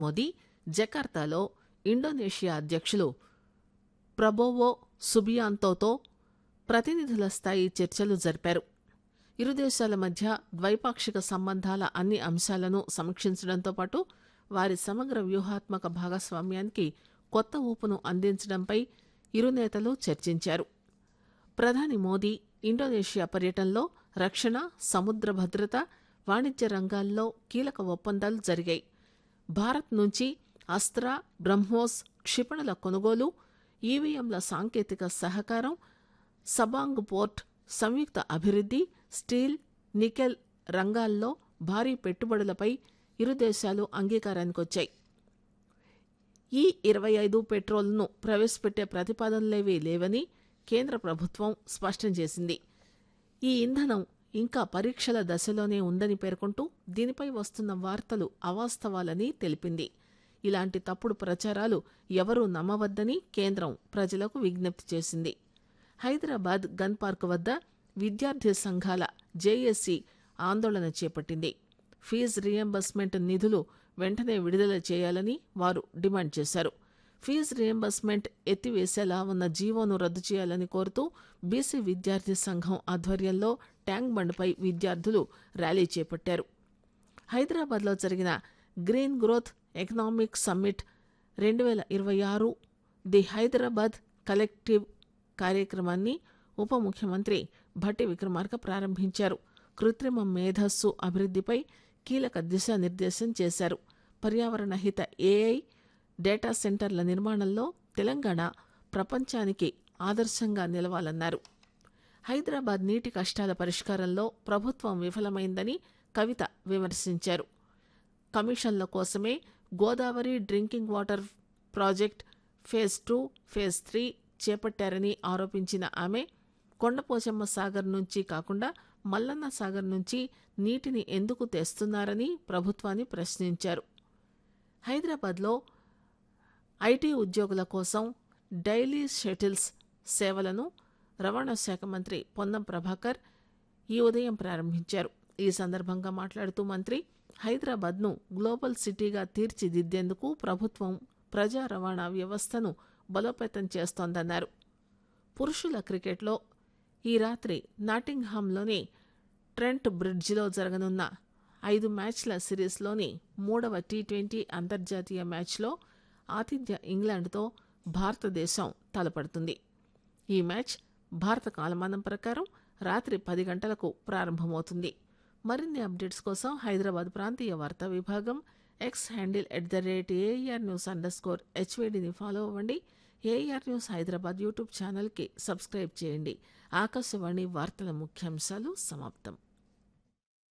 మోదీ జకార్తాలో ఇండోనేషియా అధ్యక్షులు ప్రబోవో సుబియాంతోతో ప్రతినిధుల స్థాయి చర్చలు జరిపారు ఇరు దేశాల మధ్య ద్వైపాక్షిక సంబంధాల అన్ని అంశాలను సమీక్షించడంతో పాటు వారి సమగ్ర వ్యూహాత్మక భాగస్వామ్యానికి కొత్త ఊపును అందించడంపై ఇరు నేతలు చర్చించారు ప్రధాని మోదీ ఇండోనేషియా పర్యటనలో రక్షణ సముద్ర భద్రత వాణిజ్య రంగాల్లో కీలక ఒప్పందాలు జరిగాయి భారత్ నుంచి అస్త్ర బ్రహ్మోస్ క్షిపణుల కొనుగోలు ఈవీఎంల సాంకేతిక సహకారం సబాంగ్ పోర్ట్ సంయుక్త అభివృద్ధి స్టీల్ నికెల్ రంగాల్లో భారీ పెట్టుబడులపై ఇరు దేశాలు అంగీకారానికొచ్చాయి ఈ ఇరవై ఐదు పెట్రోల్ను ప్రవేశపెట్టే ప్రతిపాదనలేవీ లేవని కేంద్ర ప్రభుత్వం స్పష్టం చేసింది ఈ ఇంధనం ఇంకా పరీక్షల దశలోనే ఉందని పేర్కొంటూ దీనిపై వస్తున్న వార్తలు అవాస్తవాలని తెలిపింది ఇలాంటి తప్పుడు ప్రచారాలు ఎవరూ నమ్మవద్దని కేంద్రం ప్రజలకు విజ్ఞప్తి చేసింది హైదరాబాద్ గన్ పార్క్ వద్ద విద్యార్థి సంఘాల జేఏసీ ఆందోళన చేపట్టింది ఫీజు రియంబర్స్మెంట్ నిధులు వెంటనే విడుదల చేయాలని వారు డిమాండ్ చేశారు ఫీజు రియంబర్స్మెంట్ ఎత్తివేసేలా ఉన్న జీవోను రద్దు చేయాలని కోరుతూ బీసీ విద్యార్థి సంఘం ఆధ్వర్యంలో ట్యాంక్ బండ్పై విద్యార్థులు ర్యాలీ చేపట్టారు హైదరాబాద్లో జరిగిన గ్రీన్ గ్రోత్ ఎకనామిక్ సమ్మిట్ రెండు వేల ఇరవై ఆరు ది హైదరాబాద్ కలెక్టివ్ కార్యక్రమాన్ని ఉప ముఖ్యమంత్రి భట్టి విక్రమార్క ప్రారంభించారు కృత్రిమ మేధస్సు అభివృద్ధిపై కీలక దిశానిర్దేశం చేశారు పర్యావరణ హిత ఏఐ డేటా సెంటర్ల నిర్మాణంలో తెలంగాణ ప్రపంచానికి ఆదర్శంగా నిలవాలన్నారు హైదరాబాద్ నీటి కష్టాల పరిష్కారంలో ప్రభుత్వం విఫలమైందని కవిత విమర్శించారు కమిషన్ల కోసమే Godavari drinking water project phase two phase three చేపట్టారని ఆరోపించిన ఆమె కొండపోచమ్మ సాగర్ నుంచి కాకుండా మల్లన్న సాగర్ నుంచి నీటిని ఎందుకు తెస్తున్నారని ప్రభుత్వాన్ని ప్రశ్నించారు హైదరాబాద్లో ఐటీ ఉద్యోగుల కోసం డైలీ షటిల్స్ సేవలను రవాణా శాఖ మంత్రి పొన్నం ప్రభాకర్ ఈ ఉదయం ప్రారంభించారు ఈ సందర్భంగా మాట్లాడుతూ మంత్రి హైదరాబాద్ను గ్లోబల్ సిటీగా తీర్చిదిద్దేందుకు ప్రభుత్వం ప్రజా రవాణా వ్యవస్థను బలోపేతం చేస్తోందన్నారు పురుషుల క్రికెట్లో ఈ రాత్రి నాటింగ్హామ్లోని ట్రెంట్ బ్రిడ్జిలో జరగనున్న ఐదు మ్యాచ్ల సిరీస్లోని మూడవ టీ ట్వంటీ అంతర్జాతీయ మ్యాచ్లో ఆతిథ్య ఇంగ్లాండ్తో భారతదేశం తలపడుతుంది ఈ మ్యాచ్ భారత కాలమానం ప్రకారం రాత్రి పది గంటలకు ప్రారంభమవుతుంది మరిన్ని అప్డేట్స్ కోసం హైదరాబాద్ ప్రాంతీయ వార్తా విభాగం X handle at the rate AR news underscore స్కోర్ హెచ్వేడిని ఫాలో అవ్వండి ఏఆర్ న్యూస్ హైదరాబాద్ యూట్యూబ్ ఛానల్కి సబ్స్క్రైబ్ చేయండి ఆకాశవాణి వార్తల ముఖ్యాంశాలు సమాప్తం